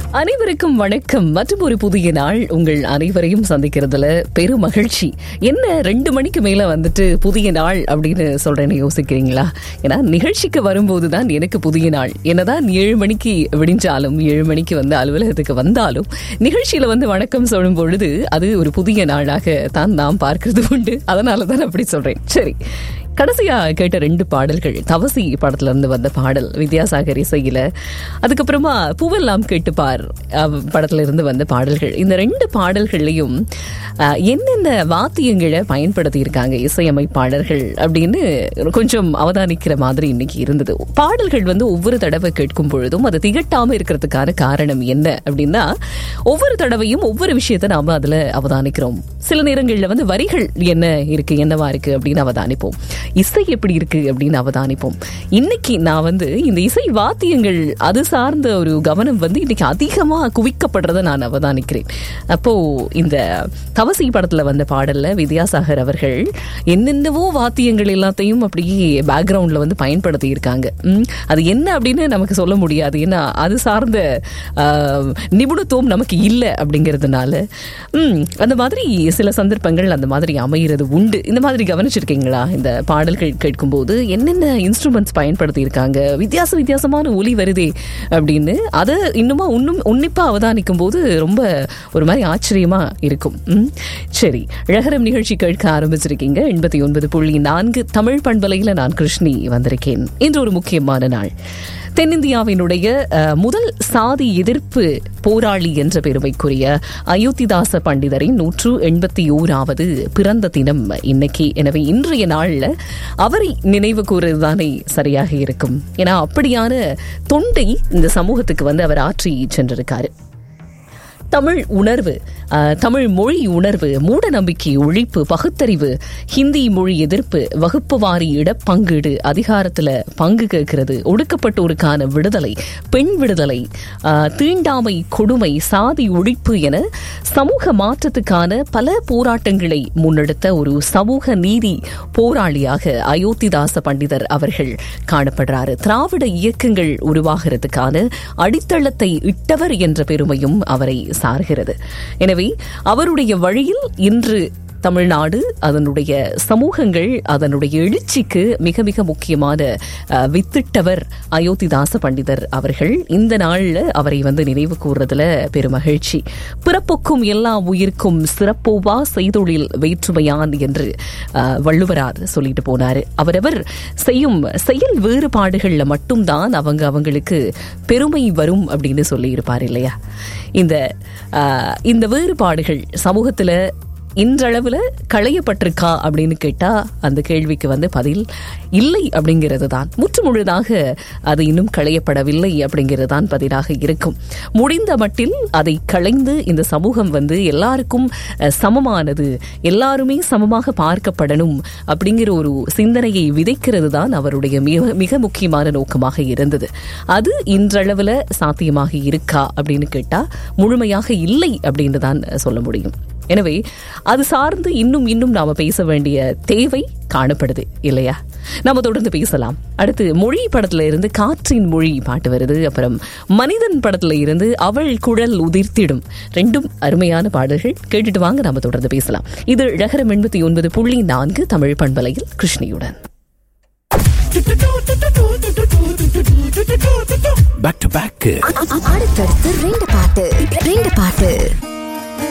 அனைவருக்கும் வணக்கம் மற்றும் ஒரு புதிய நாள் உங்கள் அனைவரையும் சந்திக்கிறதுல பெரும் மகிழ்ச்சி என்ன ரெண்டு மணிக்கு மேல வந்துட்டு புதிய நாள் அப்படின்னு சொல்றேன்னு யோசிக்கிறீங்களா ஏன்னா நிகழ்ச்சிக்கு வரும்போது தான் எனக்கு புதிய நாள் என்னதான் ஏழு மணிக்கு விடிஞ்சாலும் ஏழு மணிக்கு வந்து அலுவலகத்துக்கு வந்தாலும் நிகழ்ச்சியில வந்து வணக்கம் சொல்லும் பொழுது அது ஒரு புதிய நாளாக தான் நாம் பார்க்கிறது உண்டு அதனால தான் அப்படி சொல்றேன் சரி கடைசியா கேட்ட ரெண்டு பாடல்கள் தவசி படத்துல இருந்து வந்த பாடல் வித்யாசாகர் இசையில அதுக்கப்புறமா பூவெல்லாம் கேட்டுப்பார் அஹ், படத்துல இருந்து வந்த பாடல்கள் இந்த ரெண்டு பாடல்கள்லையும் அஹ், என்னென்ன வாத்தியங்களை பயன்படுத்தி இருக்காங்க இசையமைப்பாளர்கள் அப்படின்னு கொஞ்சம் அவதானிக்கிற மாதிரி இன்னைக்கு இருந்தது பாடல்கள் வந்து ஒவ்வொரு தடவை கேட்கும் பொழுதும் அது திகட்டாம இருக்கிறதுக்கான காரணம் என்ன அப்படின்னா ஒவ்வொரு தடவையும் ஒவ்வொரு விஷயத்தை நாம அதுல அவதானிக்கிறோம் சில நேரங்கள்ல வந்து வரிகள் என்ன இருக்கு என்னவா இருக்கு அப்படின்னு அவதானிப்போம் இசை எப்படி இருக்கு அப்படின்னு அவதானிப்போம் இன்னைக்கு நான் வந்து இந்த இசை வாத்தியங்கள் அது சார்ந்த ஒரு கவனம் வந்து இன்னைக்கு அதிகமா குவிக்கப்படுறதை நான் அவதானிக்கிறேன் அப்போ இந்த தவசி படத்துல வந்த பாடல்ல வித்யாசாகர் அவர்கள் என்னென்னவோ வாத்தியங்கள் எல்லாத்தையும் அப்படியே பேக்ரவுண்ட்ல வந்து பயன்படுத்தி இருக்காங்க ம், அது என்ன அப்படின்னு நமக்கு சொல்ல முடியாது ஏன்னா அது சார்ந்த ஆஹ், நிபுணத்துவம் நமக்கு இல்லை அப்படிங்கிறதுனால ம், அந்த மாதிரி சில சந்தர்ப்பங்கள் அந்த மாதிரி அமைகிறது உண்டு இந்த மாதிரி கவனிச்சிருக்கீங்களா இந்த பாடல்கள் கேட்கும்போது என்னென்ன இன்ஸ்ட்ருமெண்ட்ஸ் பயன்படுத்தி இருக்காங்க வித்தியாச வித்தியாசமான ஒலி வருதே அப்படின்னு அதை இன்னுமா இன்னும் உன்னிப்பா அவதானிக்கும் போது ரொம்ப ஒரு மாதிரி ஆச்சரியமா இருக்கும் ம், சரி ழகரம் நிகழ்ச்சி கேட்க ஆரம்பிச்சிருக்கீங்க எண்பத்தி ஒன்பது புள்ளி நான்கு தமிழ் பண்பலையில நான் கிருஷ்ணி வந்திருக்கேன் இன்று ஒரு முக்கியமான நாள் தென்னிந்தியாவினுடைய அஹ், முதல் சாதி எதிர்ப்பு போராளி என்ற பெருமைக்குரிய அயோத்திதாச பண்டிதரின் நூற்று எண்பத்தி ஓராவது பிறந்த தினம் இன்னைக்கு எனவே இன்றைய நாள்ல அவரை நினைவு கூறுவதுதானே சரியாக இருக்கும் ஏன்னா அப்படியான தொண்டை இந்த சமூகத்துக்கு வந்து அவர் ஆற்றி சென்றிருக்காரு தமிழ் உணர்வு அஹ், தமிழ் மொழி உணர்வு மூட நம்பிக்கை ஒழிப்பு பகுத்தறிவு ஹிந்தி மொழி எதிர்ப்பு வகுப்பு வாரி இடப்பங்கீடு அதிகாரத்துல பங்கு கேட்கிறது ஒடுக்கப்பட்டோருக்கான விடுதலை பெண் விடுதலை அஹ், தீண்டாமை கொடுமை சாதி ஒழிப்பு என சமூக மாற்றத்துக்கான பல போராட்டங்களை முன்னெடுத்த ஒரு சமூக நீதி போராளியாக அயோத்திதாச பண்டிதர் அவர்கள் காணப்படுறாரு திராவிட இயக்கங்கள் உருவாகிறதுக்கான அடித்தளத்தை இட்டவர் என்ற பெருமையும் அவரை சார்கிறது எனவே அவருடைய வழியில் இன்று தமிழ்நாடு அதனுடைய சமூகங்கள் அதனுடைய எழுச்சிக்கு மிக மிக முக்கியமான அஹ், வித்திட்டவர் அயோத்திதாச பண்டிதர் அவர்கள் இந்த நாள்ல அவரை வந்து நினைவு கூறுறதுல பெருமகிழ்ச்சி பிறப்புக்கும் எல்லா உயிர்க்கும் சிறப்போவா செய்தொழில் வேற்றுமையான் என்று அஹ், வள்ளுவரார் சொல்லிட்டு போனாரு அவரவர் செய்யும் செயல் வேறுபாடுகள்ல மட்டும்தான் அவங்க அவங்களுக்கு பெருமை வரும் அப்படின்னு சொல்லி இருப்பார் இல்லையா இந்த அஹ், இந்த வேறுபாடுகள் சமூகத்துல இன்றளவுல களையப்பட்டிருக்கா அப்படின்னு கேட்டா அந்த கேள்விக்கு வந்து பதில் இல்லை அப்படிங்கிறது தான் முற்று முழுதாக அது இன்னும் களையப்படவில்லை அப்படிங்கிறது தான் பதிலாக இருக்கும் முடிந்த மட்டில் அதை களைந்து இந்த சமூகம் வந்து எல்லாருக்கும் அஹ், சமமானது எல்லாருமே சமமாக பார்க்கப்படணும் அப்படிங்கிற ஒரு சிந்தனையை விதைக்கிறது தான் அவருடைய மிக மிக முக்கியமான நோக்கமாக இருந்தது அது இன்றளவுல சாத்தியமாக இருக்கா அப்படின்னு கேட்டா முழுமையாக இல்லை அப்படின்னு தான் சொல்ல முடியும் எனவே அது சார்ந்து இன்னும் இன்னும் நாம பேச வேண்டிய தேவை காணப்படுது இல்லையா நாம தொடர்ந்து பேசலாம் அடுத்து மொழி படத்துல இருந்து காற்றின் மொழி பாட்டு வருது அப்புறம் மனிதன் படத்துல இருந்து அவள் குழல் உதிர்த்திடும் ரெண்டும் அருமையான பாடல்கள் கேட்டுட்டு வாங்க நாம தொடர்ந்து பேசலாம் இது ழகரம் எண்பத்தி ஒன்பது புள்ளி நான்கு தமிழ் பண்பலையில் கிருஷ்ணியுடன் பேக் டு பேக் அடுத்தடுத்து ரெண்டு